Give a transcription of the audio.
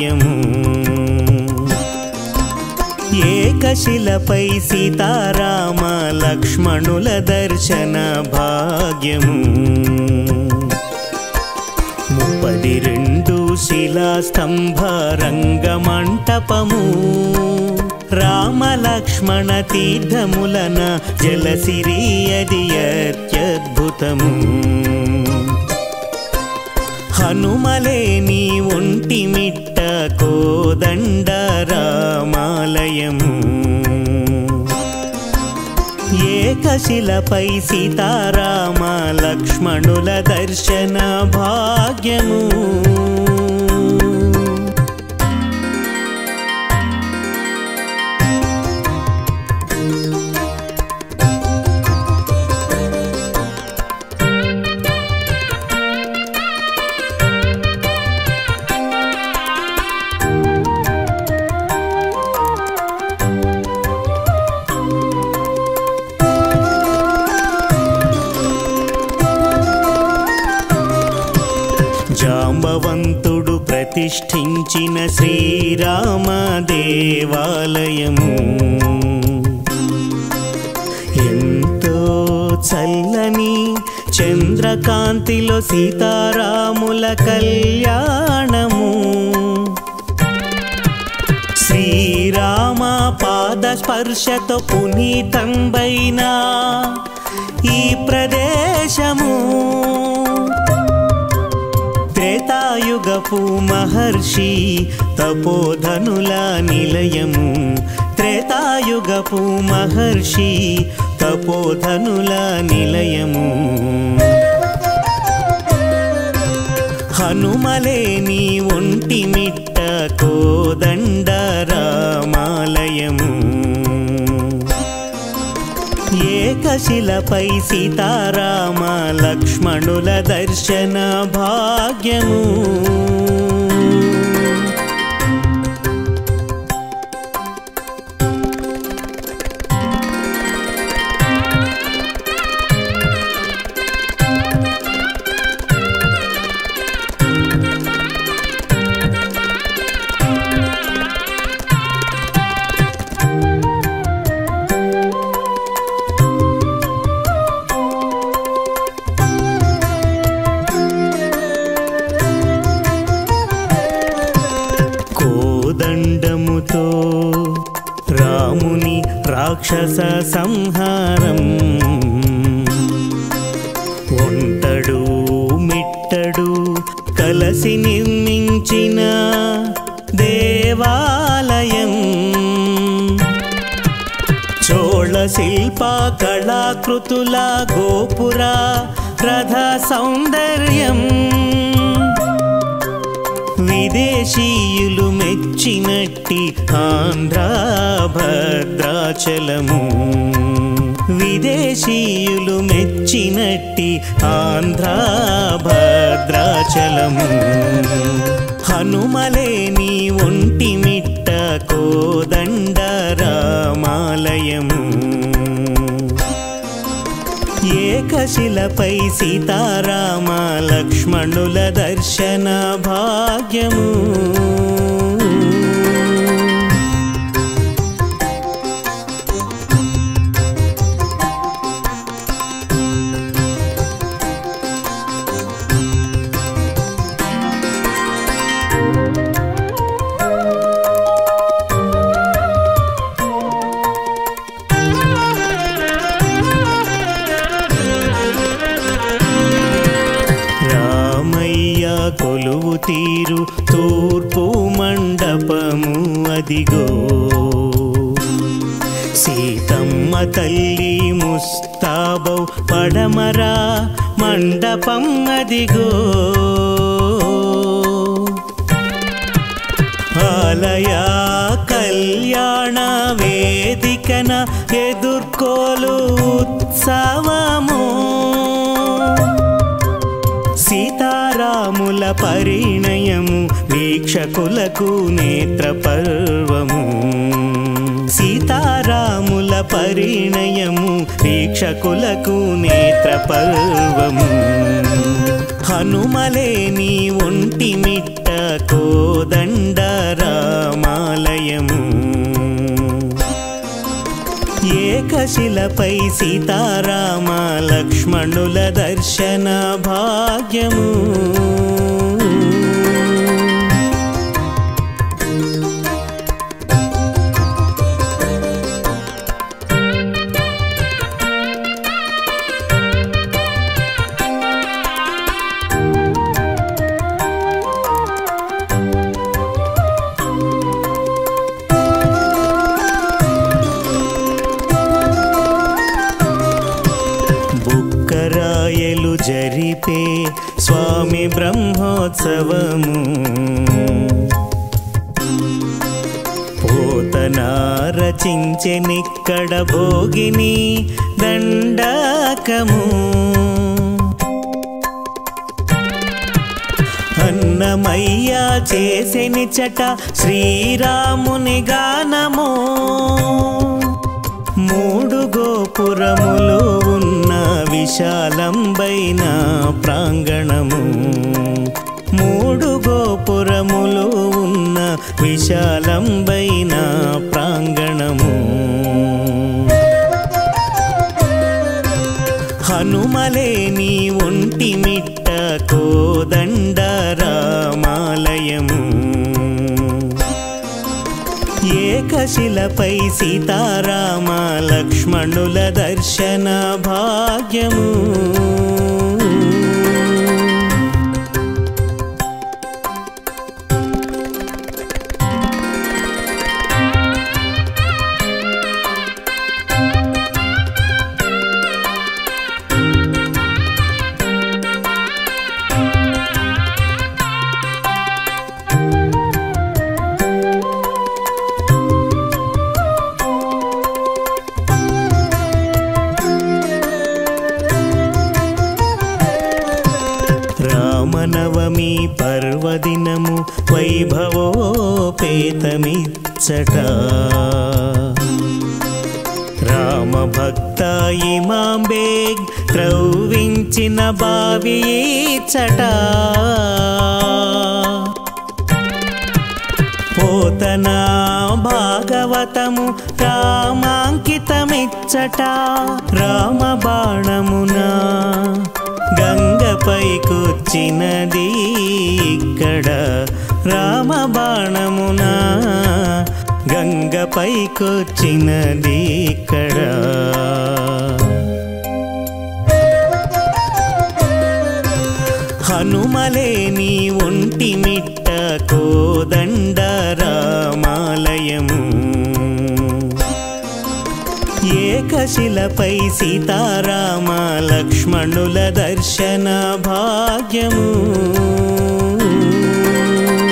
రామాలయము ఏకశిలపై సీతారామ లక్ష్మణుల దర్శన భాగ్యము ముప్పది రెండు శిలాస్తంభ రంగమంటపము రామ లక్ష్మణ తీర్థములన జలసిరి అది అత్యద్భుతము హనుమలేని ఒంటిమిట్ట కోదండ రామాలయము ఏకశిలపై సీతారామ లక్ష్మణుల దర్శన భాగ్యము జాంబవంతుడు ప్రతిష్ఠించిన శ్రీరామ దేవాలయము ఎంతో చల్లని చంద్రకాంతిలో సీతారాముల కళ్యాణము శ్రీరామ పాద స్పర్శతో పునీతంబైన ఈ ప్రదేశము త్రేతాయుగపు మహర్షి తపోధనుల నిలయము త్రేతాయుగపు మహర్షి తపోధనుల నిలయము హనుమలేని ఒంటిమిట్ట కోదండ రామాలయము ఏకశిలపై సీతారామ లక్ష్మణుల దర్శన భాగ్యము కోదండముతో రాముని రాక్షస సంహారం ఒంటడు మిట్టడు కలసి నిర్మించిన దేవాలయం చోళ శిల్ప కళాకృతుల గోపుర రథ సౌందర్యం విదేశీయులు మెచ్చినట్టి ఆంధ్ర భద్రాచలము విదేశీయులు మెచ్చినట్టి ఆంధ్ర భద్రాచలము హనుమలేని ఒంటిమిట్ట కోదండ రామాలయము ఏకశిలపై సీతారామ లక్ష్మణుల దర్శన భాగ్యము రామయ్య కొలువు తీరు తూర్పు మండపము అదిగో సీతమ్మ తల్లి ముస్తాబౌ పడమరా మండపం అదిగో ఆలయ కళ్యాణ వేదికన ఎదుర్కోలు ఉత్సవము సీతారాముల పరిణయము వీక్షకులకు నేత్ర పర్వము సీతారాముల పరిణయము వీక్షకులకు నేత్ర పర్వము హనుమలేని ఒంటిమిట్ట కోదండ ఏకశిలపై సీతారామ లక్ష్మణుల దర్శన భాగ్యము బుక్కరాయలు జరిపే స్వామి బ్రహ్మోత్సవము పోతన రచించెనిక్కడ భోగిని దండకము అన్నమయ్య చేసెని చట శ్రీరాముని గానము మూడు గోపురములు ఉన్న విశాలంబైన ప్రాంగణము మూడు గోపురములు ఉన్న విశాలంబైన ప్రాంగణము హనుమలేని ఒంటి మిట్ట కోదండ రామాలయము ఏకశిలపై సీతారామ లక్ష్మణుల దర్శన భాగ్యము రామనవమి పర్వదినము వైభవోపేతమిచ్చట రామ భక్త ఇమాంబేగ్ త్రవ్వించిన బావి చట పోతన భాగవతము రామాంకితమిచ్చట రామ బాణమున గంగపై కూర్చినది ఇక్కడ రామ బాణమున గంగపై కూర్చినది ఇక్కడ హనుమలేని ఒంటి మిట్ట కోదండ రామాలయము ఏకశిలపై సీతారామ లక్ష్మణుల దర్శన భాగ్యము